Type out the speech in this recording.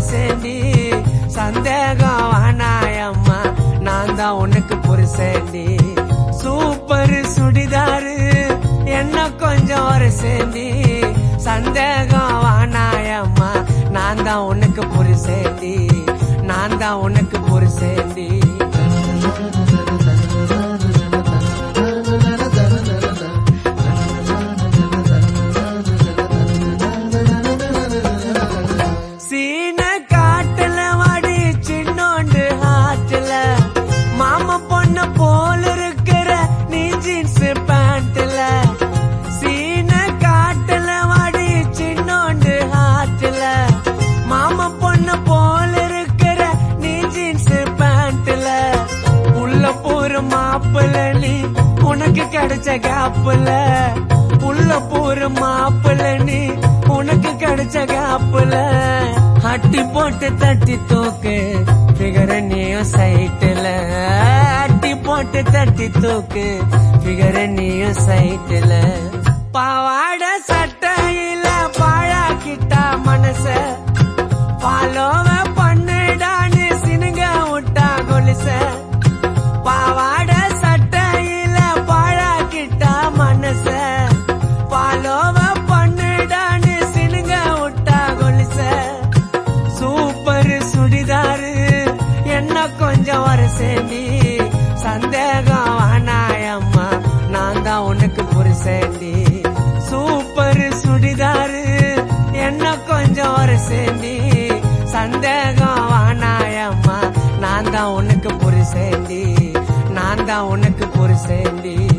வரசேண்டி சந்தேகம் வேணாயம்மா நான் தான் உனக்கு புருஷேண்டி சூப்பர் சுடிதாரு என்ன கொஞ்சம் வரசேண்டி சந்தேகம் வேணாயம்மா நான் தான் உனக்கு புருஷேண்டி நான் தான் உனக்கு புருஷேண்டி சீன காட்டுல வாடி சின்னோண்டு ஹாட்டுல மாமா பொண்ணு போல இருக்கிற நீ ஜீன்ஸ் பேண்ட்ல சீன காட்டுல வாடி சின்னோண்டு ஹாட்டுல மாமா பொண்ணு போல இருக்கிற நீ ஜீன்ஸ் பேண்ட்ல உள்ள போற மாப்பிள்ள நீ உனக்கு கிடைச்ச கேப்புல உள்ள போற மாப்பிள்ள நீ உனக்கு கிடைச்ச கேப்புல அட்டி போட்டு தட்டி தூக்கு ஃபிகர நீயும் சைட்டுல அட்டி போட்டு தட்டி தூக்கு ஃபிகர நீயும் சைட்டுல பாவாட சட்டையில பாழாக்கிட்டா மனச ஃபாலோவ பண்ணுடான்னு சினுங்க விட்டா கொலுச பாவாட சட்டையில பாழாக்கிட்டா மனச ஃபாலோவ பண்ணுடான்னு சினுங்க விட்டா கொலுச சூப்பர் சுடிதாரு என்ன கொஞ்சம் வரசேண்டி சந்தேகம் வேணாயம்மா நான் தான் உனக்கு புருஷேண்டி சூப்பர் சுடிதாரு என்ன கொஞ்சம் வரசேண்டி சந்தேகம் வேணாயம்மா நான் தான் உனக்கு புருஷேண்டி நான் தான் உனக்கு புருஷேண்டி